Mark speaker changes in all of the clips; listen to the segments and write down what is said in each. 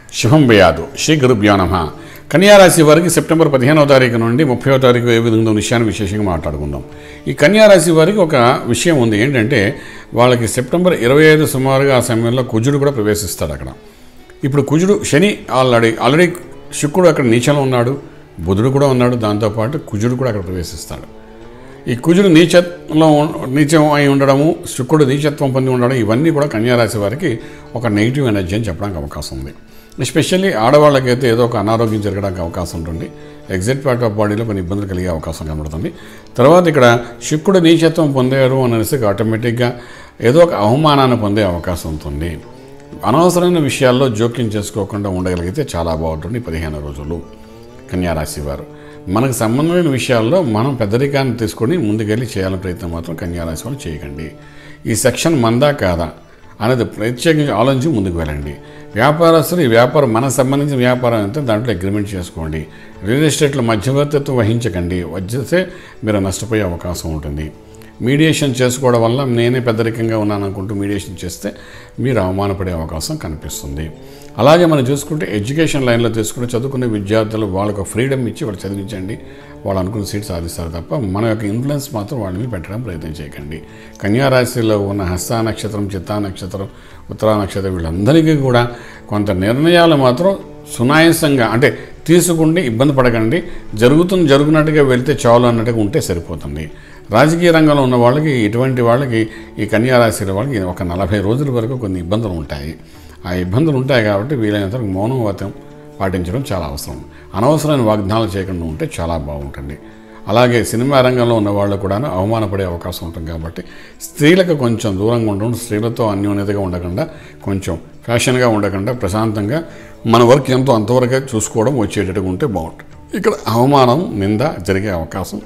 Speaker 1: శుభం వ్యాధు శ్రీ గురుభ్యో నమ కన్యారాశి వారికి సెప్టెంబర్ పదిహేనవ తారీఖు నుండి ముప్పైవ తారీఖు ఏ విధంగా ఉన్న విషయాన్ని విశేషంగా మాట్లాడుకుందాం ఈ కన్యారాశి వారికి ఒక విషయం ఉంది ఏంటంటే వాళ్ళకి సెప్టెంబర్ ఇరవై ఐదు సుమారుగా ఆ సమయంలో కుజుడు కూడా ప్రవేశిస్తాడు అక్కడ ఇప్పుడు కుజుడు శని ఆల్రెడీ ఆల్రెడీ శుక్రుడు అక్కడ నీచంలో ఉన్నాడు బుధుడు కూడా ఉన్నాడు దాంతోపాటు కుజుడు కూడా అక్కడ ప్రవేశిస్తాడు ఈ కుజుడు నీచత్వంలో ఉం- నీచం అయి ఉండడము శుక్రుడు నీచత్వం పొంది ఉండడం ఇవన్నీ కూడా కన్యారాశి వారికి ఒక నెగిటివ్ ఎనర్జీ అని చెప్పడానికి అవకాశం ఉంది ఎస్పెషల్లీ ఆడవాళ్ళకైతే ఏదో ఒక అనారోగ్యం జరగడానికి అవకాశం ఉంటుంది ఎగ్జిట్ పార్ట్ ఆఫ్ బాడీలో కొన్ని ఇబ్బందులు కలిగే అవకాశం కనబడుతుంది తర్వాత ఇక్కడ శుక్రుడు నీచత్వం పొందారు అనేసి ఆటోమేటిక్గా ఏదో ఒక అవమానాన్ని పొందే అవకాశం ఉంటుంది అనవసరమైన విషయాల్లో జోక్యం చేసుకోకుండా ఉండగలిగితే చాలా బాగుంటుంది ఈ పదిహేను రోజులు కన్యారాశి వారు మనకు సంబంధమైన విషయాల్లో మనం పెద్దరికాన్ని తీసుకొని ముందుకెళ్ళి చేయాలని ప్రయత్నం మాత్రం కన్యారాశి వాళ్ళు చేయకండి ఈ సెక్షన్ మందా కాదా అనేది ప్రత్యేకించి ఆలోచించి ముందుకు వెళ్ళండి వ్యాపారస్తులు ఈ వ్యాపారం మనకు సంబంధించిన వ్యాపారం అయితే దాంట్లో అగ్రిమెంట్ చేసుకోండి రియల్ ఎస్టేట్లో మధ్యవర్తిత్వం వహించకండి వస్తే మీరు నష్టపోయే అవకాశం ఉంటుంది మీడియేషన్ చేసుకోవడం వల్ల నేనే పెద్దరికంగా ఉన్నాను అనుకుంటూ మీడియేషన్ చేస్తే మీరు అవమానపడే అవకాశం కనిపిస్తుంది అలాగే మనం చూసుకుంటే ఎడ్యుకేషన్ లైన్లో తీసుకుంటే చదువుకునే విద్యార్థులు వాళ్ళకు ఫ్రీడమ్ ఇచ్చి వాళ్ళు చదివించండి వాళ్ళు అనుకున్న సీట్ సాధిస్తారు తప్ప మన యొక్క ఇన్ఫ్లుయెన్స్ మాత్రం వాళ్ళ మీద పెట్టడం ప్రయత్నం చేయకండి కన్యా రాశిలో ఉన్న హస్త నక్షత్రం చిత్తా నక్షత్రం ఉత్తరా నక్షత్రం వీళ్ళందరికీ కూడా కొంత నిర్ణయాలు మాత్రం సునాయాసంగా అంటే తీసుకుంటే ఇబ్బంది పడకండి జరుగుతుంది జరుగునట్టుగా వెళ్తే చాలు అన్నట్టుగా ఉంటే సరిపోతుంది రాజకీయ రంగంలో ఉన్న వాళ్ళకి ఇటువంటి వాళ్ళకి ఈ కన్యా రాశి వాళ్ళకి ఒక నలభై రోజుల వరకు కొన్ని ఇబ్బందులు ఉంటాయి ఆ ఇబ్బందులు ఉంటాయి కాబట్టి వీలైనంత వరకు మౌనవతం పాటించడం చాలా అవసరం అనవసరమైన వాగ్దానాలు చేయకుండా ఉంటే చాలా బాగుంటుంది అలాగే సినిమా రంగంలో ఉన్న వాళ్ళు కూడా అవమానపడే అవకాశం ఉంటుంది కాబట్టి స్త్రీలకు కొంచెం దూరంగా ఉండడం స్త్రీలతో అన్యోన్యతగా ఉండకుండా కొంచెం ఫ్యాషన్గా ఉండకుండా ప్రశాంతంగా మన వర్క్ ఎంతో అంతవరకే చూసుకోవడం వచ్చేటట్టుగా ఉంటే బాగుంటుంది ఇక్కడ అవమానం నింద జరిగే అవకాశం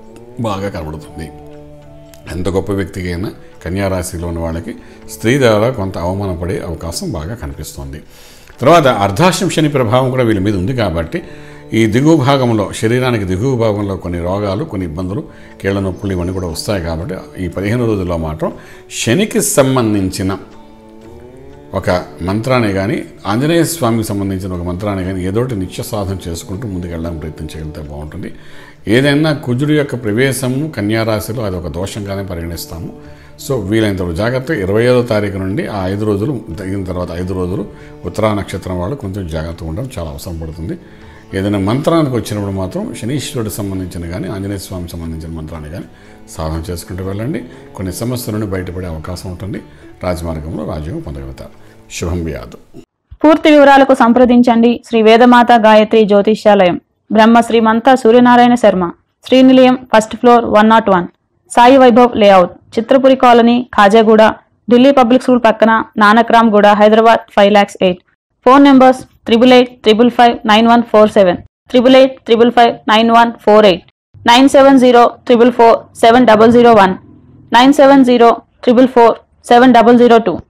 Speaker 1: బాగా కనబడుతుంది ఎంత గొప్ప వ్యక్తికి అయినా కన్యారాశిలో ఉన్న వాళ్ళకి స్త్రీ ద్వారా కొంత అవమానపడే అవకాశం బాగా కనిపిస్తుంది తర్వాత అర్ధాశ్రం శని ప్రభావం కూడా వీళ్ళ మీద ఉంది కాబట్టి ఈ దిగువ భాగంలో శరీరానికి దిగువ భాగంలో కొన్ని రోగాలు కొన్ని ఇబ్బందులు కీళ్ళ నొప్పులు ఇవన్నీ కూడా వస్తాయి కాబట్టి ఈ పదిహేను రోజుల్లో మాత్రం శనికి సంబంధించిన ఒక మంత్రాన్ని కానీ ఆంజనేయ స్వామికి సంబంధించిన ఒక మంత్రాన్ని కానీ ఏదో ఒకటి నిత్య సాధన చేసుకుంటూ ముందుకెళ్ళడానికి ప్రయత్నం చేయగలిగితే బాగుంటుంది ఏదైనా కుజుడు యొక్క ప్రవేశము కన్యారాశిలో అది ఒక దోషంగానే పరిగణిస్తాము సో వీలైనంత వరకు జాగ్రత్త ఇరవై ఐదో తారీఖు నుండి ఆ ఐదు రోజులు తగిన తర్వాత ఐదు రోజులు ఉత్తరా నక్షత్రం వాళ్ళు కొంచెం జాగ్రత్తగా ఉండడం చాలా అవసరం పడుతుంది ఏదైనా మంత్రానికి వచ్చినప్పుడు మాత్రం శనీశ్వరుడికి సంబంధించిన కానీ ఆంజనేయ స్వామికి సంబంధించిన మంత్రాన్ని కానీ సాధన చేసుకుంటూ వెళ్ళండి కొన్ని సమస్యల నుండి బయటపడే అవకాశం ఉంటుంది రాజమార్గంలో రాజ్యం పొందగలుగుతారు శుభం వ్యాధు
Speaker 2: పూర్తి వివరాలకు సంప్రదించండి Shri Vedamata Gayatri Jyotishyalayam Brahma Srimanta Suryanarayana Sharma Srinilayam first floor one nought one Sai Vaibhav layout Chitrapuri colony Khajaguda Delhi public school పక్కన Nanakramguda Hyderabad five lakhs eight phone numbers triple eight triple five nine one four seven triple eight triple five nine one four eight nine seven zero triple four seven double zero one nine seven zero triple four seven double zero two